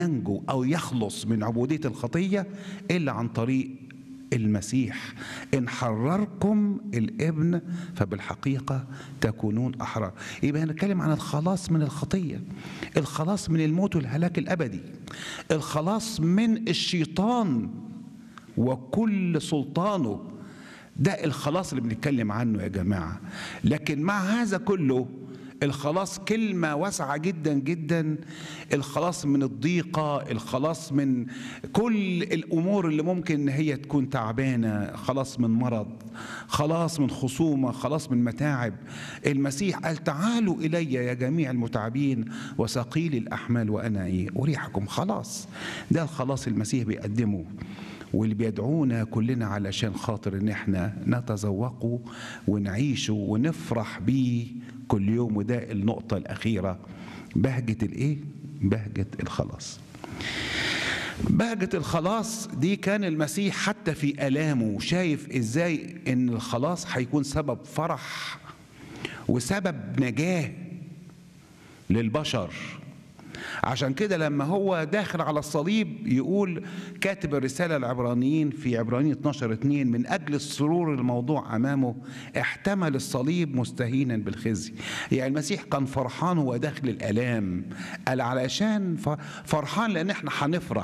ينجو او يخلص من عبوديه الخطيه الا عن طريق المسيح ان حرركم الابن فبالحقيقه تكونون احرار يبقى هنتكلم عن الخلاص من الخطيه الخلاص من الموت والهلاك الابدي الخلاص من الشيطان وكل سلطانه ده الخلاص اللي بنتكلم عنه يا جماعه لكن مع هذا كله الخلاص كلمة واسعة جدا جدا الخلاص من الضيقة الخلاص من كل الأمور اللي ممكن إن هي تكون تعبانة خلاص من مرض خلاص من خصومة خلاص من متاعب المسيح قال تعالوا إلي يا جميع المتعبين وثقيل الأحمال وأنا إيه أريحكم خلاص ده الخلاص المسيح بيقدمه واللي بيدعونا كلنا علشان خاطر ان احنا نتذوقه ونعيشه ونفرح بيه كل يوم وده النقطة الأخيرة بهجة الإيه؟ بهجة الخلاص. بهجة الخلاص دي كان المسيح حتى في آلامه شايف إزاي إن الخلاص هيكون سبب فرح وسبب نجاة للبشر عشان كده لما هو داخل على الصليب يقول كاتب الرسالة العبرانيين في عبرانيين 12 2 من أجل السرور الموضوع أمامه احتمل الصليب مستهينا بالخزي يعني المسيح كان فرحان وهو داخل الآلام قال علشان فرحان لأن احنا هنفرح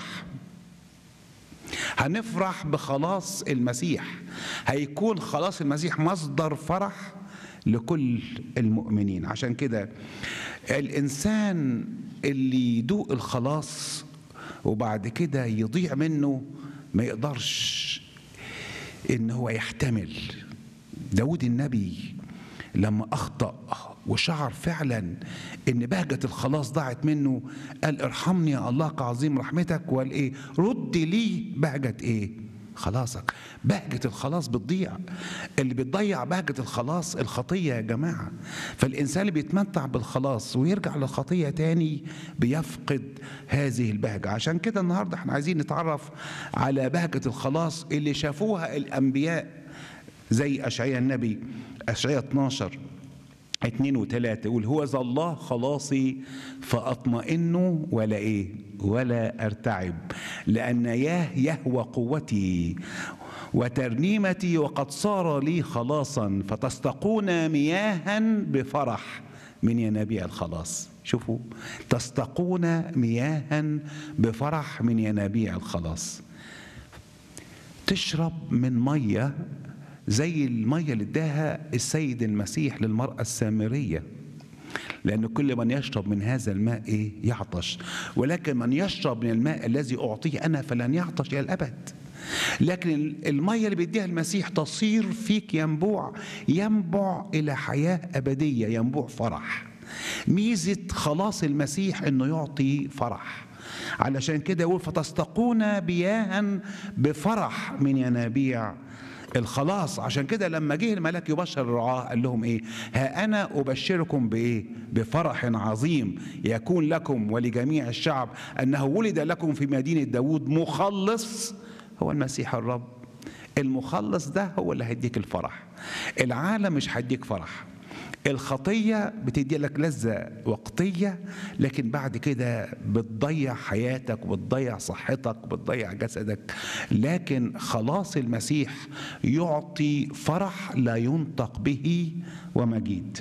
هنفرح بخلاص المسيح هيكون خلاص المسيح مصدر فرح لكل المؤمنين عشان كده الانسان اللي يدوق الخلاص وبعد كده يضيع منه ما يقدرش ان هو يحتمل داود النبي لما اخطا وشعر فعلا ان بهجه الخلاص ضاعت منه قال ارحمني يا الله كعظيم رحمتك وقال ايه رد لي بهجه ايه خلاصك بهجة الخلاص بتضيع اللي بتضيع بهجة الخلاص الخطية يا جماعة فالإنسان اللي بيتمتع بالخلاص ويرجع للخطية تاني بيفقد هذه البهجة عشان كده النهاردة احنا عايزين نتعرف على بهجة الخلاص اللي شافوها الأنبياء زي أشعياء النبي أشعياء 12 اتنين وتلاتة يقول هو ذا الله خلاصي فأطمئن ولا إيه ولا أرتعب لأن ياه يهوى قوتي وترنيمتي وقد صار لي خلاصا فتستقون مياها بفرح من ينابيع الخلاص شوفوا تستقون مياها بفرح من ينابيع الخلاص تشرب من ميه زي الميه اللي اداها السيد المسيح للمراه السامريه لأن كل من يشرب من هذا الماء إيه؟ يعطش ولكن من يشرب من الماء الذي أعطيه أنا فلن يعطش إلى الأبد لكن المية اللي بيديها المسيح تصير فيك ينبوع ينبع إلى حياة أبدية ينبوع فرح ميزة خلاص المسيح إنه يعطي فرح علشان كده يقول فتستقون بياها بفرح من ينابيع الخلاص عشان كده لما جه الملاك يبشر الرعاة قال لهم ايه ها انا ابشركم بايه بفرح عظيم يكون لكم ولجميع الشعب انه ولد لكم في مدينة داود مخلص هو المسيح الرب المخلص ده هو اللي هيديك الفرح العالم مش هيديك فرح الخطية بتدي لك لذة وقتية لكن بعد كده بتضيع حياتك وبتضيع صحتك وبتضيع جسدك لكن خلاص المسيح يعطي فرح لا ينطق به ومجيد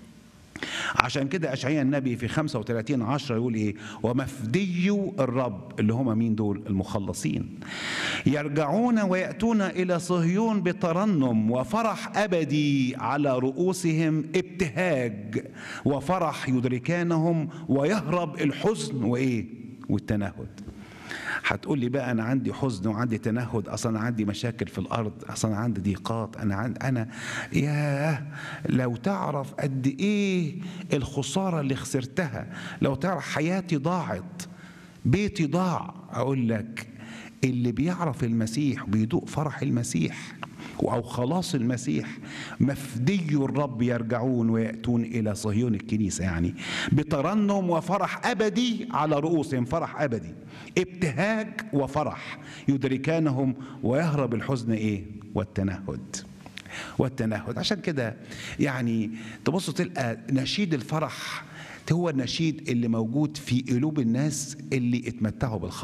عشان كده أشعياء النبي في 35 عشرة يقول إيه ومفدي الرب اللي هم مين دول المخلصين يرجعون ويأتون إلى صهيون بترنم وفرح أبدي على رؤوسهم ابتهاج وفرح يدركانهم ويهرب الحزن وإيه والتنهد هتقول لي بقى انا عندي حزن وعندي تنهد اصلا انا عندي مشاكل في الارض اصلا عندي ضيقات انا عند انا ياه لو تعرف قد ايه الخساره اللي خسرتها لو تعرف حياتي ضاعت بيتي ضاع اقول لك اللي بيعرف المسيح بيدوق فرح المسيح أو خلاص المسيح مفدي الرب يرجعون ويأتون إلى صهيون الكنيسة يعني بترنم وفرح أبدي على رؤوسهم فرح أبدي ابتهاج وفرح يدركانهم ويهرب الحزن إيه والتنهد والتنهد عشان كده يعني تبص تلقى نشيد الفرح هو النشيد اللي موجود في قلوب الناس اللي اتمتعوا بالخبر